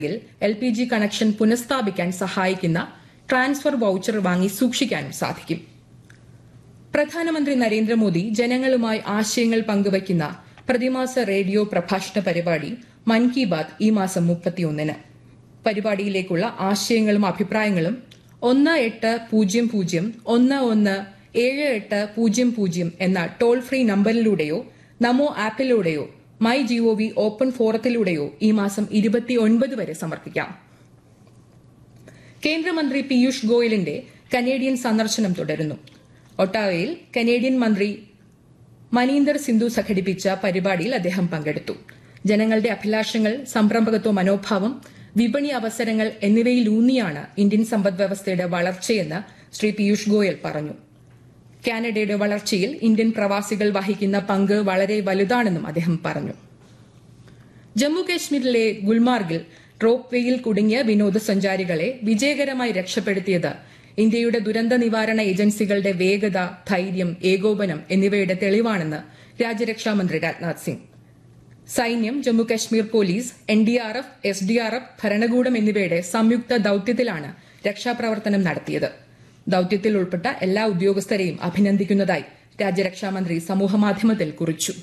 L P G connection പുനഃസ്ഥാപിക്കാൻ സഹായിക്കുന്ന transfer voucher വാങ്ങി സൂക്ഷിക്കാനും സാധിക്കും പ്രധാനമന്ത്രി നരേന്ദ്രമോദി ജനങ്ങളുമായി ആശയങ്ങൾ പങ്കുവയ്ക്കുന്ന പ്രതിമാസ റേഡിയോ പ്രഭാഷണ പരിപാടി മൻ കി ബാത് ഈ മാസം മുപ്പത്തിയൊന്നിന് പരിപാടിയിലേക്കുള്ള ആശയങ്ങളും അഭിപ്രായങ്ങളും ഒന്ന് എട്ട് പൂജ്യം പൂജ്യം ഒന്ന് ഒന്ന് ഏഴ് എട്ട് പൂജ്യം പൂജ്യം എന്ന ടോൾ ഫ്രീ നമ്പറിലൂടെയോ നമോ ആപ്പിലൂടെയോ മൈ ജിഒവി ഓപ്പൺ ഫോറത്തിലൂടെയോ ഈ മാസം ഇരുപത്തിയൊൻപത് വരെ സമർപ്പിക്കാം കേന്ദ്രമന്ത്രി പീയൂഷ് ഗോയലിന്റെ കനേഡിയൻ സന്ദർശനം തുടരുന്നു ഒട്ടാവയിൽ കനേഡിയൻ മന്ത്രി മനീന്ദർ സിന്ധു സംഘടിപ്പിച്ച പരിപാടിയിൽ അദ്ദേഹം പങ്കെടുത്തു ജനങ്ങളുടെ അഭിലാഷങ്ങൾ സംരംഭകത്വ മനോഭാവം വിപണി അവസരങ്ങൾ എന്നിവയിലൂന്നിയാണ് ഇന്ത്യൻ സമ്പദ്വ്യവസ്ഥയുടെ വളർച്ചയെന്ന് ശ്രീ പീയൂഷ് ഗോയൽ പറഞ്ഞു കാനഡയുടെ വളർച്ചയിൽ ഇന്ത്യൻ പ്രവാസികൾ വഹിക്കുന്ന പങ്ക് വളരെ വലുതാണെന്നും അദ്ദേഹം പറഞ്ഞു ജമ്മു കാശ്മീരിലെ ഗുൽമാർഗിൽ റോപ്പ് വേയിൽ കുടുങ്ങിയ വിനോദസഞ്ചാരികളെ വിജയകരമായി രക്ഷപ്പെടുത്തിയത് ഇന്ത്യയുടെ ദുരന്ത നിവാരണ ഏജൻസികളുടെ വേഗത ധൈര്യം ഏകോപനം എന്നിവയുടെ തെളിവാണെന്ന് രാജ്യരക്ഷാമന്ത്രി രാജ്നാഥ് സിംഗ് സൈന്യം Jammu Kashmir police N D R F S D R F ഭരണകൂടം എന്നിവയുടെ സംയുക്ത ദൌത്യത്തിലാണ് രക്ഷാപ്രവർത്തനം നടത്തിയത് ദൌത്യത്തിൽ ഉൾപ്പെട്ട എല്ലാ ഉദ്യോഗസ്ഥരെയും അഭിനന്ദിക്കുന്നതായി രാജ്യരക്ഷാമന്ത്രി സമൂഹമാധ്യമത്തിൽ കുറിച്ചു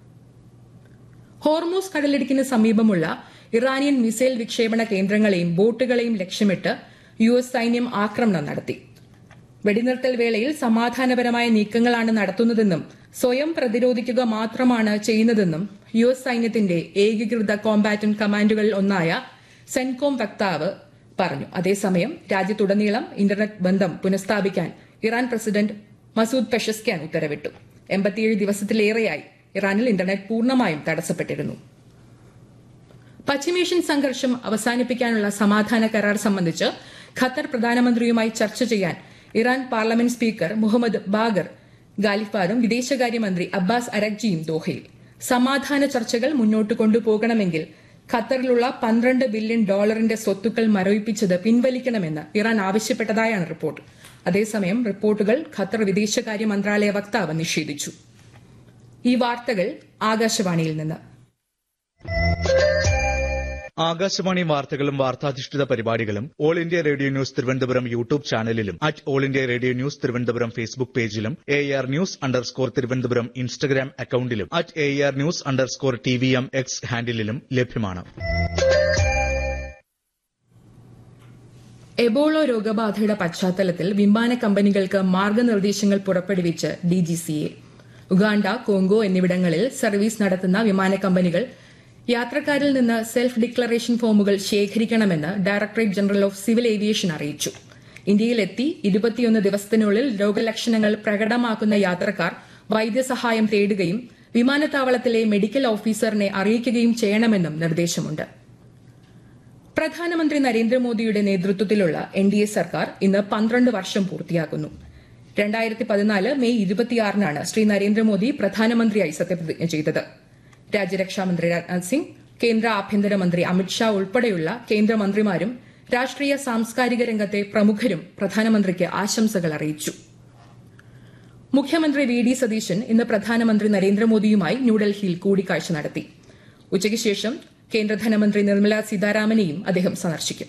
ഹോർമോസ് കടലിടുക്കിന് സമീപമുള്ള ഇറാനിയൻ മിസൈൽ വിക്ഷേപണ കേന്ദ്രങ്ങളെയും ബോട്ടുകളെയും ലക്ഷ്യമിട്ട് യു എസ് സൈന്യം ആക്രമണം നടത്തി വെടിനിർത്തൽ വേളയിൽ സമാധാനപരമായ നീക്കങ്ങളാണ് നടത്തുന്നതെന്നും സ്വയം പ്രതിരോധിക്കുക മാത്രമാണ് ചെയ്യുന്നതെന്നും യു എസ് സൈന്യത്തിന്റെ ഏകീകൃത കോമ്പാറ്റന്റ് കമാൻഡുകളിൽ ഒന്നായ സെൻകോം വക്താവ് പറഞ്ഞു അതേസമയം രാജ്യത്തുടനീളം ഇന്റർനെറ്റ് ബന്ധം പുനഃസ്ഥാപിക്കാൻ ഇറാൻ പ്രസിഡന്റ് മസൂദ് പെഷസ്ക്യാൻ ഉത്തരവിട്ടു എൺപത്തിയേഴ് ദിവസത്തിലേറെയായി ഇറാനിൽ ഇന്റർനെറ്റ് പൂർണ്ണമായും തടസ്സപ്പെട്ടിരുന്നു പശ്ചിമേഷ്യൻ സംഘർഷം അവസാനിപ്പിക്കാനുള്ള സമാധാന കരാർ സംബന്ധിച്ച് ഖത്തർ പ്രധാനമന്ത്രിയുമായി ചർച്ച ചെയ്യാൻ Iran parliament speaker Mohammad Bagher ഗാലിഫാദും വിദേശകാര്യമന്ത്രി അബ്ബാസ് അരക്ജിയും ദോഹയിൽ സമാധാന ചർച്ചകൾ മുന്നോട്ട് കൊണ്ടുപോകണമെങ്കിൽ ഖത്തറിലുള്ള പന്ത്രണ്ട് ബില്യൺ ഡോളറിന്റെ സ്വത്തുക്കൾ മരവിപ്പിച്ചത് പിൻവലിക്കണമെന്ന് ഇറാൻ ആവശ്യപ്പെട്ടതായാണ് റിപ്പോർട്ട് അതേസമയം റിപ്പോർട്ടുകൾ ഖത്തർ വിദേശകാര്യ മന്ത്രാലയ വക്താവ് നിഷേധിച്ചു ഈ വാർത്തകൾ ആകാശവാണിയിൽ നിന്ന് ആകാശവാണി വാർത്തകളും വാർത്താധിഷ്ഠിത പരിപാടികളും all India radio news Thiruvananthapuram YouTube ചാനലിലും at all India radio news Thiruvananthapuram Facebook പേജിലും A R news underscore Thiruvananthapuram Instagram അക്കൌണ്ടിലും at A R news underscore T V M X ഹാൻഡിലും ലഭ്യമാണ് എബോളോ രോഗബാധയുടെ പശ്ചാത്തലത്തിൽ വിമാന കമ്പനികൾക്ക് മാർഗനിർദ്ദേശങ്ങൾ പുറപ്പെടുവിച്ച് ഡിജിസിഎ ഉഗാണ്ട കോങ്കോ എന്നിവിടങ്ങളിൽ സർവീസ് നടത്തുന്ന വിമാന കമ്പനികൾ യാത്രക്കാരിൽ നിന്ന് സെൽഫ് ഡിക്ലറേഷൻ ഫോമുകൾ ശേഖരിക്കണമെന്ന് directorate general of civil aviation അറിയിച്ചു ഇന്ത്യയിലെത്തി ഇരുപത്തിയൊന്ന് ദിവസത്തിനുള്ളിൽ രോഗലക്ഷണങ്ങൾ പ്രകടമാക്കുന്ന യാത്രക്കാർ വൈദ്യസഹായം തേടുകയും വിമാനത്താവളത്തിലെ മെഡിക്കൽ ഓഫീസറിനെ അറിയിക്കുകയും ചെയ്യണമെന്നും നിർദ്ദേശമുണ്ട് പ്രധാനമന്ത്രി നരേന്ദ്രമോദിയുടെ നേതൃത്വത്തിലുള്ള എൻ ഡി എ സർക്കാർ ഇന്ന് പന്ത്രണ്ട് വർഷം പൂർത്തിയാക്കുന്നു രണ്ടായിരത്തി പതിനാല് മെയ് ഇരുപത്തിയാറിനാണ് ശ്രീ നരേന്ദ്രമോദി പ്രധാനമന്ത്രിയായി സത്യപ്രതിജ്ഞ ചെയ്തത് രാജ്യരക്ഷാമന്ത്രി രാജ്നാഥ് സിംഗ് കേന്ദ്ര ആഭ്യന്തരമന്ത്രി അമിത്ഷാ ഉൾപ്പെടെയുള്ള കേന്ദ്രമന്ത്രിമാരും രാഷ്ട്രീയ സാംസ്കാരിക രംഗത്തെ പ്രമുഖരും പ്രധാനമന്ത്രിക്ക് ആശംസകൾ അറിയിച്ചു മുഖ്യമന്ത്രി വി ഡി സതീശൻ ഇന്ന് പ്രധാനമന്ത്രി നരേന്ദ്രമോദിയുമായി ന്യൂഡൽഹിയിൽ കൂടിക്കാഴ്ച നടത്തി ഉച്ചയ്ക്ക് ശേഷം കേന്ദ്ര ധനമന്ത്രി നിർമ്മല സീതാരാമനെയും അദ്ദേഹം സന്ദർശിക്കും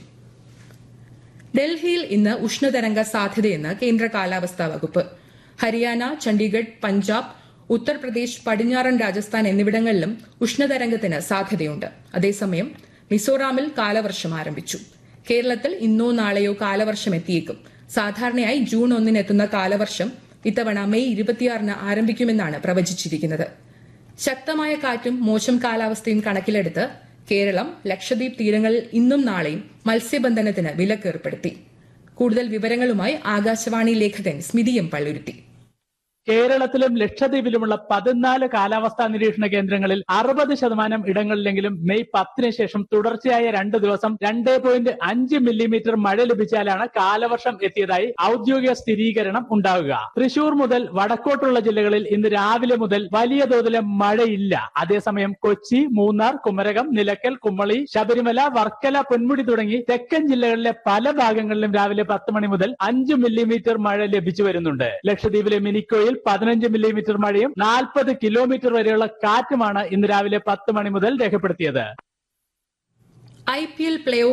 ഡൽഹിയിൽ ഇന്ന് ഉഷ്ണതരംഗ സാധ്യതയെന്ന് കേന്ദ്ര കാലാവസ്ഥാ വകുപ്പ് ഹരിയാന ചണ്ഡീഗഡ് പഞ്ചാബ് ഉത്തർപ്രദേശ് പടിഞ്ഞാറൻ രാജസ്ഥാൻ എന്നിവിടങ്ങളിലും ഉഷ്ണതരംഗത്തിന് സാധ്യതയുണ്ട് അതേസമയം മിസോറാമിൽ കാലവർഷം ആരംഭിച്ചു കേരളത്തിൽ ഇന്നോ നാളെയോ കാലവർഷം എത്തിയേക്കും സാധാരണയായി ജൂൺ ഒന്നിന് എത്തുന്ന കാലവർഷം ഇത്തവണ മെയ് ഇരുപത്തിയാറിന് ആരംഭിക്കുമെന്നാണ് പ്രവചിച്ചിരിക്കുന്നത് ശക്തമായ കാറ്റും മോശം കാലാവസ്ഥയും കണക്കിലെടുത്ത് കേരളം ലക്ഷദ്വീപ് തീരങ്ങളിൽ ഇന്നും നാളെയും മത്സ്യബന്ധനത്തിന് വിലക്കേർപ്പെടുത്തി കൂടുതൽ വിവരങ്ങളുമായി ആകാശവാണി ലേഖകൻ സ്മിതിയും പള്ളുരുത്തി കേരളത്തിലും ലക്ഷദ്വീപിലുമുള്ള പതിനാല് കാലാവസ്ഥാ നിരീക്ഷണ കേന്ദ്രങ്ങളിൽ അറുപത് ശതമാനം ഇടങ്ങളിലെങ്കിലും മെയ് പത്തിന് ശേഷം തുടർച്ചയായ രണ്ട് ദിവസം രണ്ട് പോയിന്റ് അഞ്ച് മില്ലിമീറ്റർ മഴ ലഭിച്ചാലാണ് കാലവർഷം എത്തിയതായി ഔദ്യോഗിക സ്ഥിരീകരണം ഉണ്ടാവുക തൃശൂർ മുതൽ വടക്കോട്ടുള്ള ജില്ലകളിൽ ഇന്ന് രാവിലെ മുതൽ വലിയ തോതിലെ മഴയില്ല അതേസമയം കൊച്ചി മൂന്നാർ കുമരകം നിലക്കൽ കുമ്മളി ശബരിമല വർക്കല പൊന്മുടി തുടങ്ങി തെക്കൻ ജില്ലകളിലെ പല ഭാഗങ്ങളിലും രാവിലെ പത്ത് മണി മുതൽ അഞ്ച് മില്ലിമീറ്റർ മഴ ലഭിച്ചു വരുന്നുണ്ട് ലക്ഷദ്വീപിലെ മിനിക്കോയിൽ പതിനഞ്ച് മില്ലിമീറ്റർ മഴയും നാൽപ്പത് കിലോമീറ്റർ വരെയുള്ള കാറ്റുമാണ് ഇന്ന് രാവിലെ പത്ത് മണി മുതൽ രേഖപ്പെടുത്തിയത് ഐ പി എൽ പ്ലേ